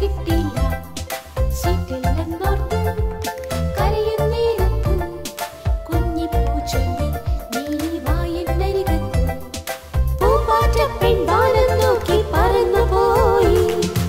കിട്ടില്ല സീറ്റില്ലെന്നോർത്ത് കരയുന്നേരത്ത് കുഞ്ഞിപ്പൂച്ചൊല്ലി നീ വായെന്നരികത്ത് പൂപ്പാറ്റ പെൺവാനം നോക്കി പറന്നു പോയി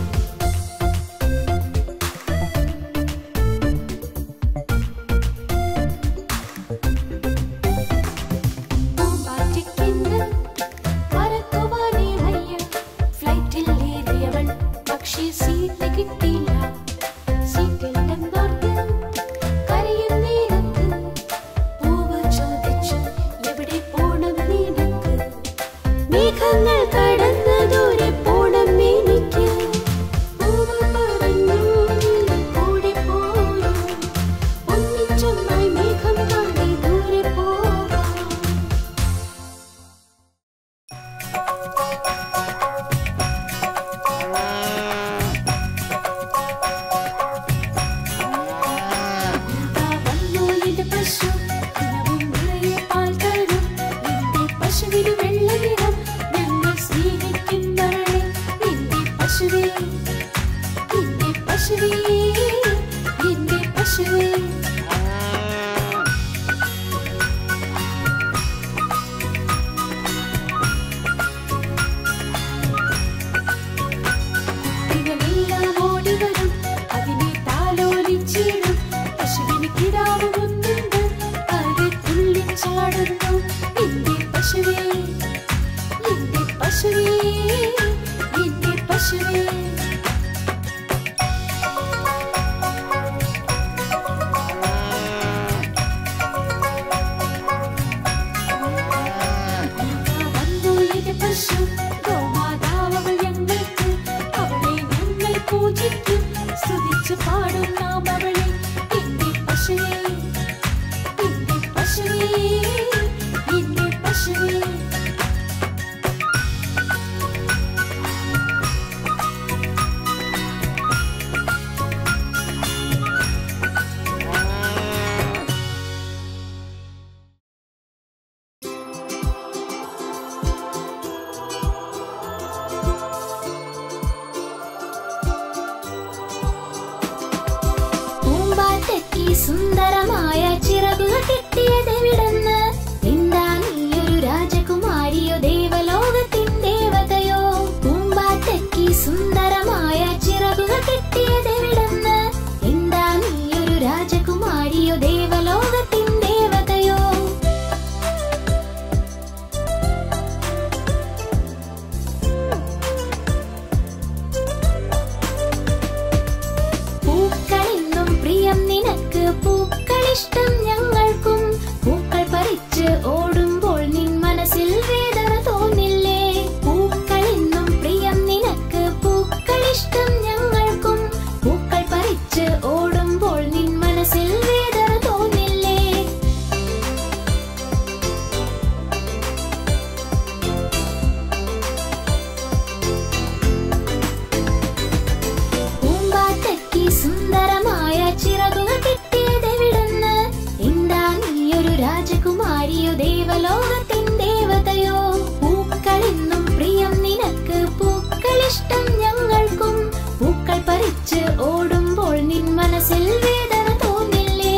പൂമ്പാറ്റയ്ക്കിന്ന് പറക്കുവാനേ വയ്യ. ഫ്ലൈറ്റിൽ ഏറിയവൾ പക്ഷേ സീറ്റ് കിട്ടിയില്ല. സീറ്റില്ലെന്നോർത്ത് കരയുന്നേരത്ത് പൂവ് ചോദിച്ചു, "എവിടെ പോണം നിനക്ക്?" മേഘങ്ങൾ കടന്ന് ദൂരെ പോണം എനിക്ക്. പൂവ് പറഞ്ഞു, "നീ കൂടെ പോരൂ." ഒന്നിച്ചൊന്നായി മേഘം താണ്ടി ദൂരെ പോകാം വന്നു എന്റെ പശു ദിനവും നിറയെ പാൽ തരും എന്റെ പശുവിന് വെള്ള നിറം ഞങ്ങൾ സ്നേഹിക്കുന്നവളെ എന്റെ പശുവേ എന്റെ പശുവേ എന്റെ പശുവേ ദിനമെല്ലാം ഓടി വരും അതിനെ താലോലിച്ചിടും പശുവിന് കിടാവുമുണ്ട് അത് തുള്ളിച്ചാടുന്നു എന്റെ പശുവേ എന്റെ പശുവേ എന്റെ പശുവേ വന്നു എന്റെ പശു ഗോമാതാവൾ ഞങ്ങൾക്ക് അവളെ ഞങ്ങൾ പൂജിക്കും സ്തുതിച്ചു പാടും നാം അവളെ എന്റെ പശുവേ എന്റെ പശുവേ എന്റെ പശുവേ പൂമ്പാറ്റയ്ക്ക് സുന്ദരമായ ചിറകുകൾ കിട്ടിയതെവിടെന്ന് എന്താ നീയൊരു രാജകുമാരിയോ ദേവലോകത്തിൻ ദേവതയോ പൂമ്പാറ്റയ്ക്ക് സുന്ദരമായ ചിറകുകൾ കിട്ടിയതെവിടെന്ന് എന്താ നീയൊരു രാജകുമാരിയോ ദേവലോകത്തിൻ ദേവതയോ പൂക്കളെന്നും പ്രിയം നിനക്ക് പൂക്കളിഷ്ടം ഞങ്ങൾക്കും പൂക്കൾ പറിച്ച് ഓടുമ്പോൾ നിൻ മനസ്സിൽ വേദന തോന്നില്ലേ പൂക്കളെന്നും പ്രിയം നിനക്ക് പൂക്കളിഷ്ടം ഞങ്ങൾക്കും പൂക്കൾ പറിച്ച് ഓടുമ്പോൾ നിൻ മനസ്സിൽ വേദന തോന്നില്ലേ പൂമ്പാറ്റയ്ക്ക് സുന്ദരമായ ചിറകുകൾ കിട്ടിയതെവിടുന്ന് എന്താ നീയൊരു രാജകുമാരിയോ ദേവലോകത്തിൻ ദേവതയോ പൂക്കളെന്നും പ്രിയം നിനക്ക് പൂക്കളിഷ്ടം ഞങ്ങൾക്കും പൂക്കൾ പറിച്ച് ഓടുമ്പോൾ നിൻ മനസ്സിൽ വേദന തോന്നില്ലേ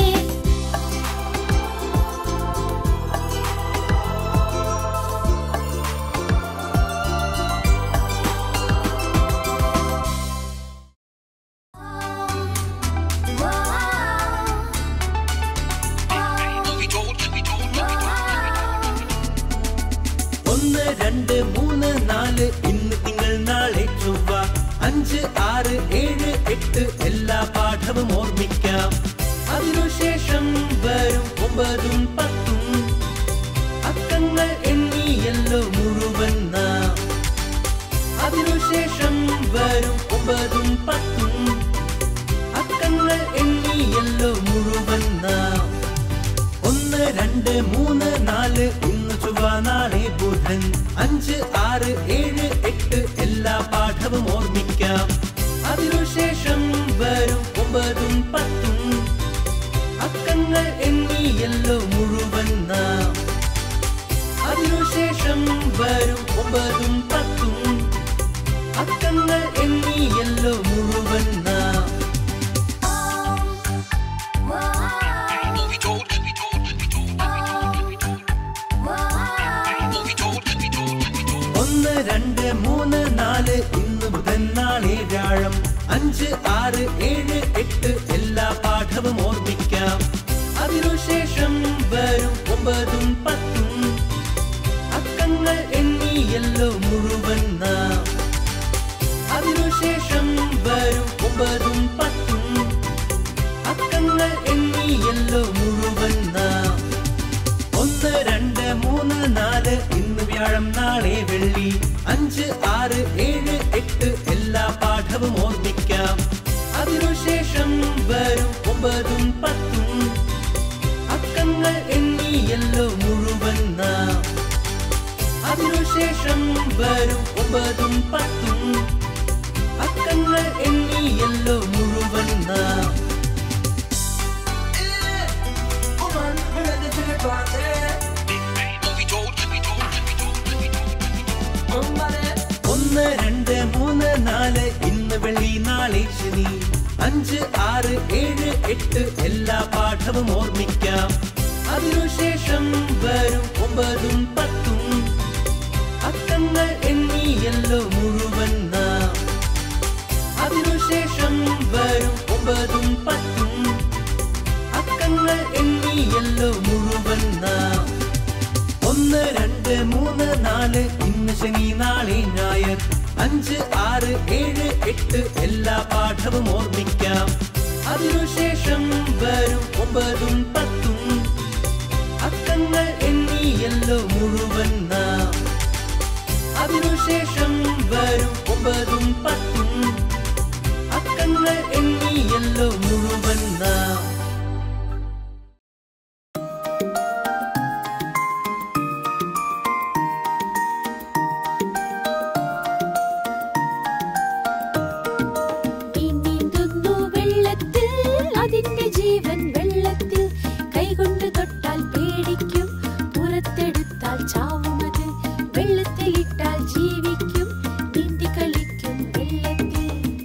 ഒന്ന് രണ്ട് മൂന്ന് നാല് ഇന്ന് തിങ്കൾ നാളെ ചൊവ്വ അഞ്ച് ആറ് ഏഴ് എട്ട് എല്ലാ പാഠവും ഓർമ്മിക്കാം അതിനുശേഷം വരും ഒമ്പതും പത്തും അക്കങ്ങൾ എണ്ണിയല്ലോ മുഴുവൻ നാം അതിനുശേഷം വരും ഒമ്പതും പത്തും അക്കങ്ങൾ എണ്ണിയല്ലോ മുഴുവൻ നാം ഒന്ന് രണ്ട് മൂന്ന് നാല് ഇന്ന് ചൊവ്വ നാളെ ബുധൻ അഞ്ച് ആറ് ഏഴ് എട്ട് എല്ലാ പാഠവും ഓർമ്മിക്കാം അതിനുശേഷം വരും ഒമ്പതും പത്തും അക്കങ്ങൾ എണ്ണിയല്ലോ മുഴുവൻ നാം അതിനുശേഷം വരും ഒമ്പതും പത്തും അക്കങ്ങൾ എണ്ണിയല്ലോ മുഴുവൻ വ്യാഴം അഞ്ച് ആറ് ഏഴ് എട്ട് എല്ലാ പാഠവും ഓർമ്മിക്കാം അതിനുശേഷം വരും ഒമ്പതും പത്തും അക്കങ്ങൾ എണ്ണിയല്ലോ മുഴുവൻ നാം അതിനുശേഷം വരും ഒമ്പതും പത്തും അക്കങ്ങൾ എണ്ണിയല്ലോ മുഴുവൻ നാം ഒന്ന് രണ്ട് മൂന്ന് നാല് ഇന്ന് വ്യാഴം നാളെ വെള്ളി അഞ്ച് ആറ് ഏഴ് എട്ട് എല്ലാ പാഠവും ഓർമ്മിക്കാം അതിനുശേഷം വരും ഒമ്പതും പത്തും അക്കങ്ങൾ എണ്ണിയല്ലോ മുഴുവൻ നാം അതിനുശേഷം വരും ഒമ്പതും പത്തും അക്കങ്ങൾ എണ്ണിയല്ലോ മുഴുവൻ നാം ഒന്ന് രണ്ട് മൂന്ന് നാല് ഇന്ന് വെള്ളി നാളെ ശനി അഞ്ച് ആറ് ഏഴ് എട്ട് എല്ലാ പാഠവും ഓർമ്മിക്കാം അതിനുശേഷം വരും ഒമ്പതും പത്തും അക്കങ്ങൾ എണ്ണിയല്ലോ മുഴുവൻ നാം അതിനുശേഷം വരും ഒമ്പതും പത്തും അക്കങ്ങൾ എണ്ണിയല്ലോ മുഴുവൻ നാം ഒന്ന് രണ്ട് മൂന്ന് നാല് ഇന്ന് ശനി നാളെ ഞായർ അഞ്ച് ആറ് ഏഴ് എട്ട് എല്ലാ പാഠവും ഓർമ്മിക്കാം അതിനുശേഷം വരും ഒമ്പതും പത്തും അക്കങ്ങൾ എണ്ണിയല്ലോ മുഴുവൻ നാം അതിനുശേഷം വരും ഒമ്പതും പത്തും അക്കങ്ങൾ എണ്ണിയല്ലോ മുഴുവൻ നാം മീൻ നീന്തുന്നു വെള്ളത്തിൽ അതിന്റെ ജീവൻ വെള്ളത്തിൽ കൈകൊണ്ട് തൊട്ടാൽ പേടിക്കും പുറത്തെടുത്താൽ ചാവുമത് വെള്ളത്തിൽ ഇട്ടാൽ ജീവിക്കും നീന്തി കളിക്കും വെള്ളത്തിൽ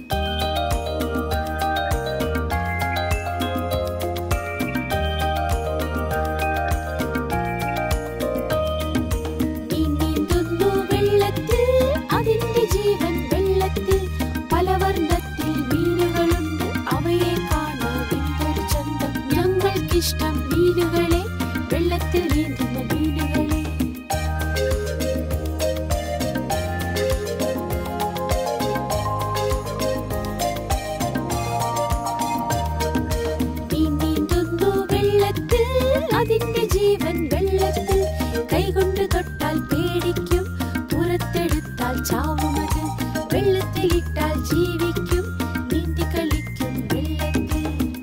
മീൻ നീന്തുന്നു വെള്ളത്തിൽ അതിന്റെ ജീവൻ വെള്ളത്തിൽ പല വർണ്ണത്തിൽ മീനുകളുണ്ട് അവയെ കാണാൻ എന്തൊരു ചന്തം ഞങ്ങൾക്കിഷ്ടം മീനുകളെ വെള്ളത്തിൽ നീന്തുന്ന മീനുകളെ മീൻ നീന്തുന്നു വെള്ളത്തിൽ അതിന്റെ ജീവൻ വെള്ളത്തിൽ കൈകൊണ്ട് തൊട്ടാൽ പേടിക്കും പുറത്തെടുത്താൽ ചാവുമത് വെള്ളത്തിൽ ഇട്ടാൽ ജീവിക്കും നീന്തി കളിക്കും വെള്ളത്തിൽ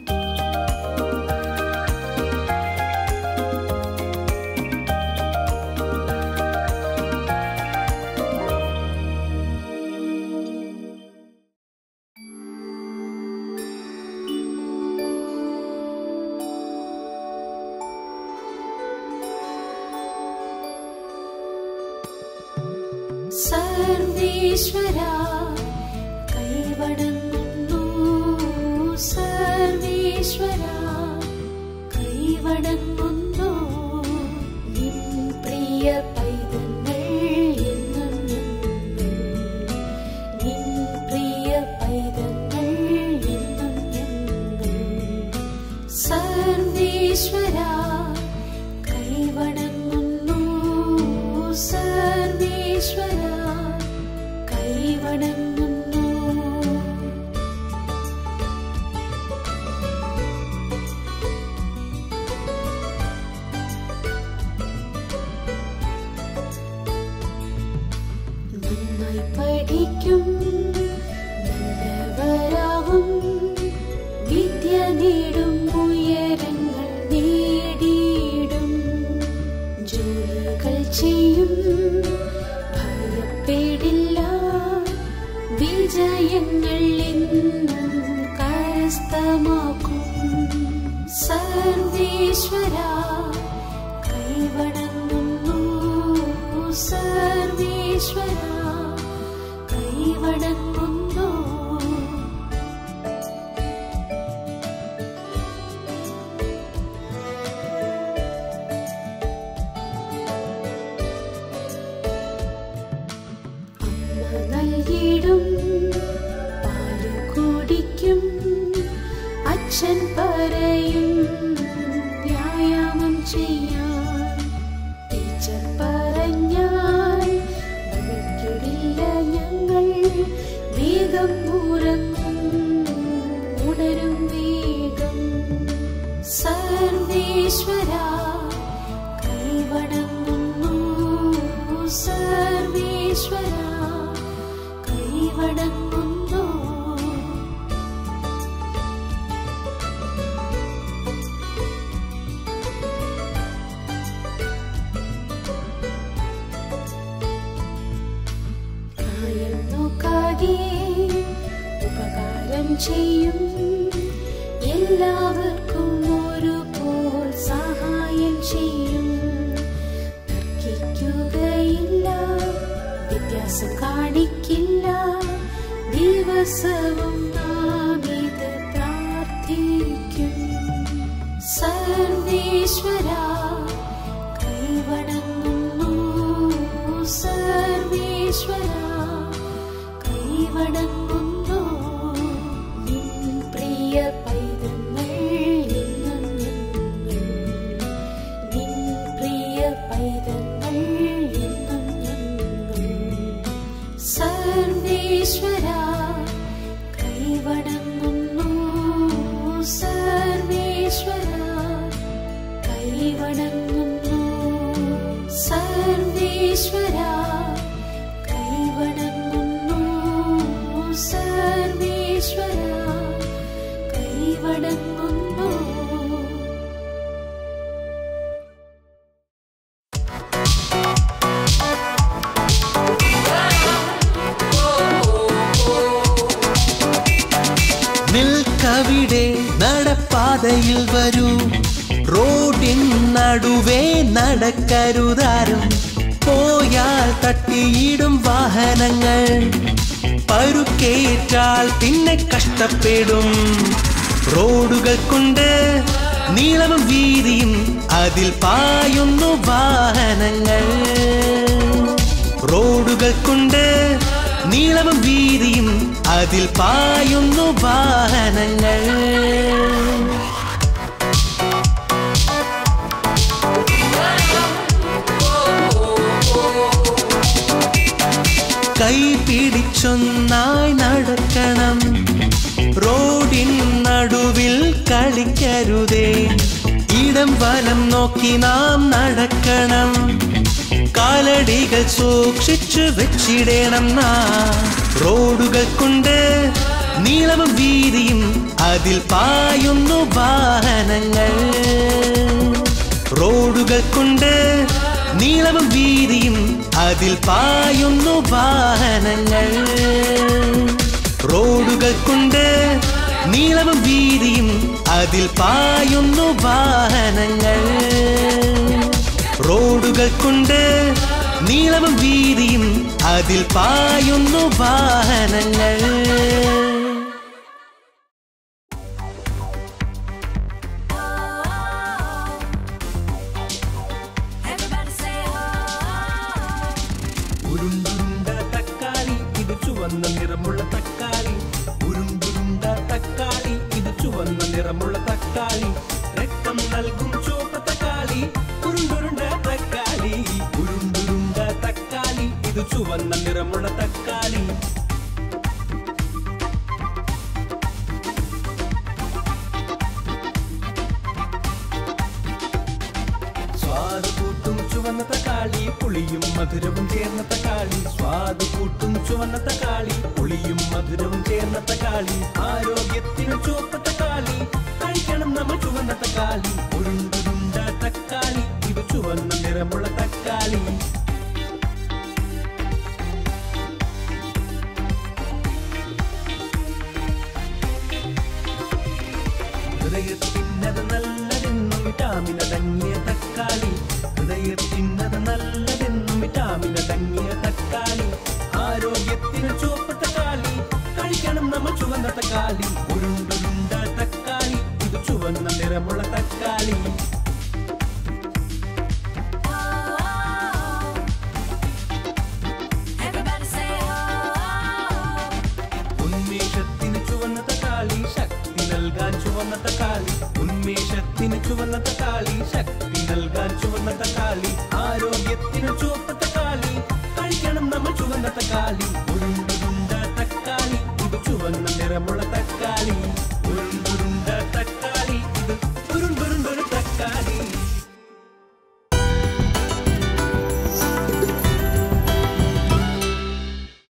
സർവേശ്വര കൈവണങ്ങുന്നു സർവേശ്വര കൈവണങ്ങുന്നു നിൻ പ്രിയ പൈതങ്ങൾ എന്നും ഞങ്ങൾ. നിൻ പ്രിയ പൈതങ്ങൾ എന്നും ഞങ്ങൾ. സർവേശ്വര കൈവണങ്ങുന്നു സർവേശ്വര കൈവണങ്ങുന്നു നന്നായി പഠിക്കും നല്ലവരാവും വിദ്യ നേടും ഉയരങ്ങൾ നേടിയിടും ജോലികൾ ചെയ്യും ഭയപ്പെടില്ല വിജയങ്ങൾ എന്നും കരസ്ഥമാക്കും സർവേശ്വര കൈവണങ്ങുന്നു സർവേശ്വര കൈവണങ്ങുന്നു അമ്മ നൽകിയിടും പാല് അച്ഛൻ പറയും വ്യായാമം ചെയ്യാൻ ടീച്ചർ പറഞ്ഞാൽ വഴിക്കിടില്ല ഞങ്ങൾ വേഗം ഉറങ്ങും ഉണരും വേഗം സർവേശ്വര കൈവണങ്ങുന്നു സർവേശ്വര കൈവണങ്ങുന്നു പ്രായം നോക്കാതെ ഉപകാരം ചെയ്യും എല്ലാവർക്കും ഒരുപോൽ സഹായം ചെയ്യും തർക്കിക്കുകയില്ല വ്യത്യാസം കാണിക്കില്ല ദിവസവും നാം ഇത് പ്രാർത്ഥിക്കും സർവേശ്വര കൈവണങ്ങുന്നു സർവേശ്വര കൈവണങ്ങുന്നു നിൻ പ്രിയ പൈതങ്ങൾ എന്നും ഞങ്ങൾ നിൻ പ്രിയ പൈതങ്ങൾ എന്നും ഞങ്ങൾ സർവേശ്വര കൈവണങ്ങുന്നു സർവേശ്വര കൈവണങ്ങുന്നു സർവേശ്വര കൈവണങ്ങുന്നു സർവേശ്വര കൈവണങ്ങുന്നു നിൽക്കവിടെ നടപ്പാതയിൽ വരൂ റോഡിൻ നടുവേ നടക്കരുതാരും പോയാൽ തട്ടിയിടും വാഹനങ്ങൾ പരുക്കേറ്റാൽ പിന്നെ കഷ്ടപ്പെടും റോഡുകൾ കൊണ്ട് നീളവും വീതിയും അതിൽ പായുന്നു വാഹനങ്ങൾ റോഡുകൾ കൊണ്ട് നീളവും വീതിയും അതിൽ പായുന്നു വാഹനങ്ങൾ കൈ പിടിച്ചൊന്നായി നടക്കണം റോഡിൻ നടുവിൽ കളിക്കരുതേ ഇടം വലം നോക്കി നാം നടക്കണം കാലടികൾ സൂക്ഷിച്ചു വെച്ചിടണം നാ റോഡുകൾ കൊണ്ട് നീളവും വീതിയും അതിൽ പായുന്നു വാഹനങ്ങൾ റോഡുകൾ കൊണ്ട് നീളവും വീതിയും അതിൽ പായുന്നു വാഹനങ്ങൾ റോഡുകൾ കൊണ്ട് നീളവും വീതിയും അതിൽ പായുന്നു വാഹനങ്ങൾ റോഡുകൾ കൊണ്ട് നീളവും വീതിയും അതിൽ പായുന്നു വാഹനങ്ങൾ ഉരുണ്ടുരുണ്ട തക്കാളി ഇത് ചുവന്ന നിറമുള്ള തക്കാളി ഉരുണ്ടുരുണ്ട തക്കാളി ഇത് ചുവന്ന നിറമുള്ള തക്കാളി രക്തം നൽകും ചുവന്ന തക്കാളി ഉരുണ്ടുരുണ്ട തക്കാളി ഉരുണ്ടുരുണ്ട തക്കാളി ഇത് ചുവന്ന നിറമുള്ള തക്കാളി സ്വാദ് കൂട്ടും ചുവന്ന തക്കാളി പുളിയും മധുരവും ചേർന്ന തക്കാളി സ്വാദ് കൂട്ടും ചുവന്ന തക്കാളി പുളിയും മധുരവും ചേർന്ന തക്കാളി ആരോഗ്യത്തിന് ചുവന്ന തക്കാളി കഴിക്കണം നമ്മൾ ചുവന്ന തക്കാളി ഉരുണ്ടുരുണ്ട തക്കാളി ഇത് ചുവന്ന നിറമുള്ള തക്കാളി ഹൃദയത്തിനത് നല്ലതെന്നും വിറ്റാമിൻ അടങ്ങിയ തക്കാളി ഹൃദയത്തിനത് നല്ലതെന്നും വിറ്റാമിൻ അടങ്ങിയ തക്കാളി ആരോഗ്യത്തിന് ചുവപ്പ് തക്കാളി കഴിക്കണം നമ്മൾ ചുവന്ന തക്കാളി ഉരുണ്ടുരുണ്ട തക്കാളി ഇത് ചുവന്ന നിറമുള്ള തക്കാളി ഉന്മേഷത്തിന് ചുവന്ന തക്കാളി ശക്തി നൽകാൻ ചുവന്ന ചുവന്ന തക്കാളി ഉന്മേഷത്തിന് ചുവന്ന തക്കാളി ശക്തി